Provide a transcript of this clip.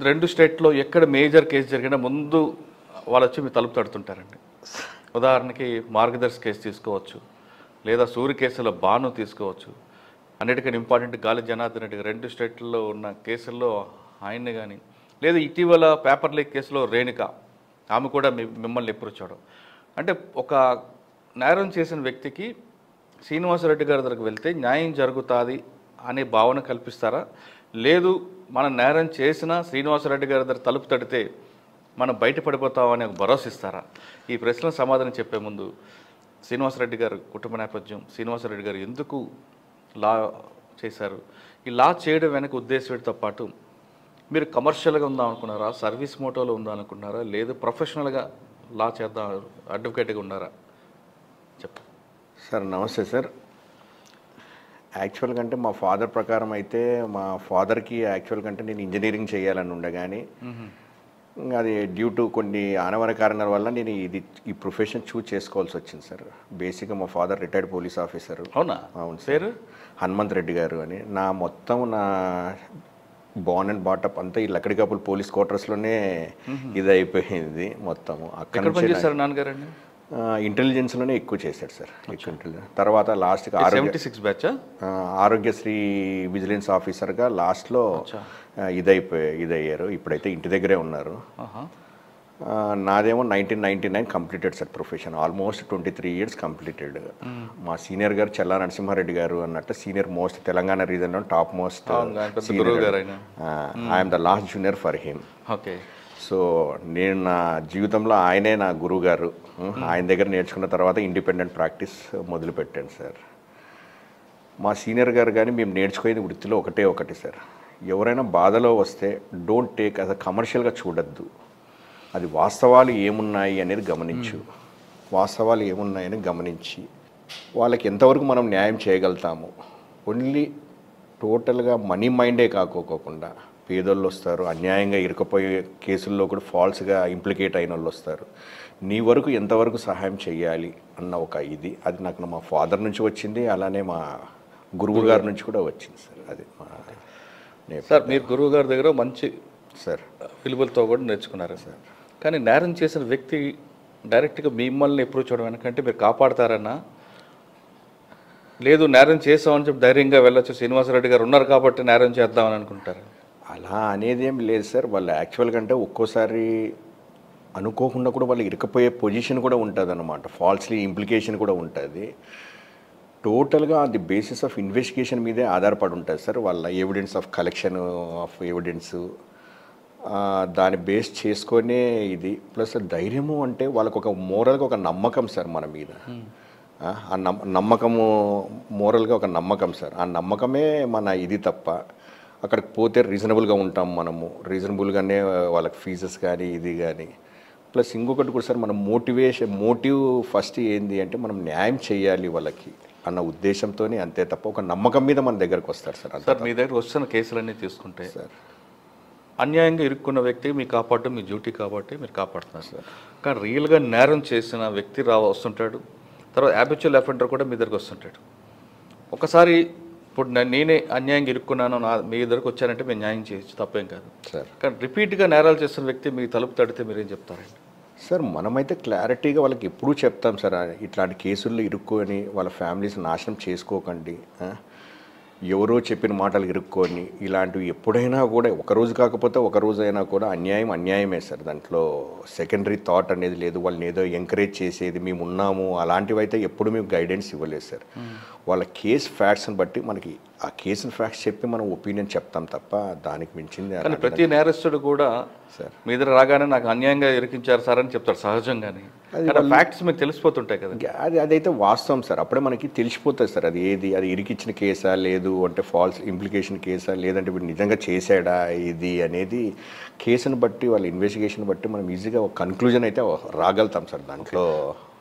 రెండు స్టేట్లో ఎక్కడ మేజర్ కేసు జరిగినా ముందు వాళ్ళు వచ్చి మీరు తలుపు తడుతుంటారండి ఉదాహరణకి మార్గదర్శి కేసు తీసుకోవచ్చు లేదా సూర్య కేసులో బాను తీసుకోవచ్చు అన్నిటికన్నా ఇంపార్టెంట్ గాలి జనార్దన్ రెడ్డి గారు రెండు స్టేట్లలో ఉన్న కేసుల్లో ఆయన్ని కానీ లేదా ఇటీవల పేపర్ లీక్ కేసులో రేణుక ఆమె కూడా మీ మిమ్మల్ని ఎప్పుడు చూడడం అంటే ఒక నేరం చేసిన వ్యక్తికి శ్రీనివాసరెడ్డి గారి దగ్గరకు వెళ్తే న్యాయం జరుగుతుంది అనే భావన కల్పిస్తారా లేదు మనం నేరం చేసినా శ్రీనివాసరెడ్డి గారి దగ్గర తలుపు తడితే మనం బయటపడిపోతామని ఒక భరోసా ఇస్తారా ఈ ప్రశ్నలకు సమాధానం చెప్పే ముందు శ్రీనివాసరెడ్డి గారు కుటుంబ నేపథ్యం శ్రీనివాసరెడ్డి గారు ఎందుకు లా చేశారు ఈ లా చేయడం వెనక ఉద్దేశంతో పాటు మీరు కమర్షియల్గా ఉందాం అనుకున్నారా సర్వీస్ మోటోలో ఉందా అనుకున్నారా లేదు ప్రొఫెషనల్గా లా చేద్దాం అడ్వకేట్గా ఉన్నారా చెప్పు సార్ నమస్తే సార్ యాక్చువల్ కంటే మా ఫాదర్ ప్రకారం అయితే మా ఫాదర్కి యాక్చువల్ కంటే నేను ఇంజనీరింగ్ చేయాలని ఉండే కానీ ఇంకా అది డ్యూ టు కొన్ని ఆనవర కారణాల వల్ల నేను ఇది ఈ ప్రొఫెషన్ చూస్ చేసుకోవాల్సి వచ్చింది సార్ బేసిక్గా మా ఫాదర్ రిటైర్డ్ పోలీస్ ఆఫీసర్ అవునా అవును సార్. పేరు హనుమంత్ రెడ్డి గారు అని నా మొత్తం నా బాన్ అండ్ బాటప్ అంతా ఈ లక్కడికాపుల్ పోలీస్ క్వార్టర్స్లోనే ఇది అయిపోయింది మొత్తము అక్కడ ఎక్కడ నుంచి పనిచేస్తారు నాన్నగారండి ఇంటెలిజెన్స్లోనే ఎక్కువ చేశాడు సార్ ఎక్కువ ఇంటెలిజెన్స్ తర్వాత లాస్ట్కి ఆరోగ్య సెవెంటీ సిక్స్ బ్యాచా ఆ, ఆరోగ్యశ్రీ విజిలెన్స్ ఆఫీసర్గా లాస్ట్లో ఇదైపోయి ఇదయ్యారు ఇప్పుడైతే ఇంటి దగ్గరే ఉన్నారు ఆహా. ఆ, నాదేమో nineteen ninety nine completed sir profession almost twenty three years completed మా సీనియర్ గారు చల్లా నరసింహారెడ్డి గారు అన్నట్టు సీనియర్ మోస్ట్ తెలంగాణ రీజన్లో టాప్ మోస్ట్ అవును, ఆయన పెద్ద గురువు గారు ఆయన. I'm the last junior for him okay so నేను నా జీవితంలో ఆయనే నా గురువు గారు ఆయన దగ్గర నేర్చుకున్న తర్వాత ఇండిపెండెంట్ ప్రాక్టీస్ మొదలుపెట్టాను సార్ మా సీనియర్ గారు కానీ మేము నేర్చుకునేది వృత్తిలో ఒకటే ఒకటి సార్ ఎవరైనా బాధలో వస్తే డోంట్ టేక్ అస్ కమర్షియల్గా చూడొద్దు అది వాస్తవాలు ఏమున్నాయి అనేది గమనించు వాస్తవాలు ఏమున్నాయని గమనించి వాళ్ళకి ఎంతవరకు మనం న్యాయం చేయగలుగుతాము ఓన్లీ టోటల్గా మనీ మైండే కాకోకుండా పేదోళ్ళు వస్తారు అన్యాయంగా ఇరుకపోయే కేసుల్లో కూడా ఫాల్స్గా ఇంప్లికేట్ అయిన వాళ్ళు వస్తారు నీ వరకు ఎంతవరకు సహాయం చేయాలి అన్న ఒక ఇది అది నాకు మా ఫాదర్ నుంచి వచ్చింది అలానే మా గురువు గారి నుంచి కూడా వచ్చింది సార్ అది మా నేపథ్యం. సార్ మీరు గురువు గారి దగ్గర మంచి సార్ విలువలతో కూడా నేర్చుకున్నారు సార్ కానీ నేరం చేసిన వ్యక్తి డైరెక్ట్గా మిమ్మల్ని ఎప్పుడు చూడడం వెనకంటే మీరు కాపాడతారన్నా లేదు నేరం చేసామని చెప్పి ధైర్యంగా వెళ్ళొచ్చు శ్రీనివాసరెడ్డి గారు ఉన్నారు కాబట్టి నేరం చేద్దామని అనుకుంటారు అలా అనేది ఏం లేదు సార్ వాళ్ళు యాక్చువల్గా అంటే ఒక్కోసారి అనుకోకుండా కూడా వాళ్ళు ఇరకపోయే పొజిషన్ కూడా ఉంటుంది అనమాట ఫాల్స్లీ ఇంప్లికేషన్ కూడా ఉంటుంది టోటల్గా ది బేసిస్ ఆఫ్ ఇన్వెస్టిగేషన్ మీదే ఆధారపడి ఉంటుంది సార్ వాళ్ళ evidence of collection of evidence దాన్ని బేస్ చేసుకొనే ఇది ప్లస్ ధైర్యము అంటే వాళ్ళకు ఒక మోరల్గా ఒక నమ్మకం సార్ మన మీద ఆ, ఆ నమ్మ నమ్మకము మోరల్గా ఒక నమ్మకం సార్ ఆ నమ్మకమే మన ఇది తప్ప అక్కడికి పోతే రీజనబుల్గా ఉంటాం మనము రీజనబుల్గానే వాళ్ళకి ఫీజెస్ కానీ ఇది కానీ ప్లస్ ఇంకొకటి కూడా సార్ మన మోటివేషన్ మోటివ్ ఫస్ట్ ఏంది అంటే మనం న్యాయం చేయాలి వాళ్ళకి అన్న ఉద్దేశంతోనే అంతే తప్ప ఒక నమ్మకం మీద మన దగ్గరకు వస్తారు సార్ అంతే సార్ మీ దగ్గర వస్తున్న కేసులన్నీ తీసుకుంటే సార్ అన్యాయంగా ఇరుక్కున్న వ్యక్తి మీకు కాపాడడం మీ డ్యూటీ కాబట్టి మీరు కాపాడుతున్నారు సార్ కానీ రియల్గా నేరం చేసిన వ్యక్తి రా వస్తుంటాడు తర్వాత హ్యాబిచువల్ అఫెండర్ కూడా మీ దగ్గరకు వస్తుంటాడు ఒకసారి ఇప్పుడు నే- నేనే అన్యాయంగా ఇరుక్కున్నాను నా మీ దగ్గరకు వచ్చానంటే మేము న్యాయం చేయొచ్చు తప్పేం కాదు సార్ కానీ రిపీట్గా నేరాలు చేస్తున్న వ్యక్తి మీ తలుపు తడితే మీరేం చెప్తారండి సార్ మనమైతే క్లారిటీగా వాళ్ళకి ఎప్పుడూ చెప్తాం సార్ ఇట్లాంటి కేసుల్లో ఇరుక్కొని వాళ్ళ ఫ్యామిలీస్ నాశనం చేసుకోకండి ఆ? ఎవరో చెప్పిన మాటలు ఇరుక్కొని ఇలాంటివి ఎప్పుడైనా కూడా ఒక రోజు కాకపోతే ఒక రోజు అయినా కూడా అన్యాయం అన్యాయమే సార్ దాంట్లో సెకండరీ థాట్ అనేది లేదు వాళ్ళని ఏదో ఎంకరేజ్ చేసేది మేము ఉన్నాము అలాంటివి అయితే ఎప్పుడు మేము గైడెన్స్ ఇవ్వలేదు సార్ వాళ్ళ కేస్ ఫ్యాక్ట్స్ని బట్టి మనకి ఆ కేసు ఫ్యాక్ట్స్ చెప్పి మనం ఒపీనియన్ చెప్తాం తప్ప దానికి మించింది కానీ ప్రతి నేరస్తుడు కూడా సార్ మీ దగ్గర రాగానే నాకు అన్యాయంగా ఇరికించారు సార్ అని చెప్తారు సహజంగానే కానీ ఫ్యాక్ట్స్ మీకు తెలిసిపోతుంటాయి కదా ఇంకా అది అదైతే వాస్తవం సార్ అప్పుడే మనకి తెలిసిపోతుంది సార్ అది ఏది అది ఇరికిచ్చిన కేసా లేదు అంటే ఫాల్స్ ఇంప్లికేషన్ కేసా లేదంటే వీడు నిజంగా చేశాడా ఇది అనేది కేసును బట్టి వాళ్ళ ఇన్వెస్టిగేషన్ బట్టి మనం ఈజీగా ఒక కన్క్లూజన్ అయితే రాగలుగుతాం సార్ దాంట్లో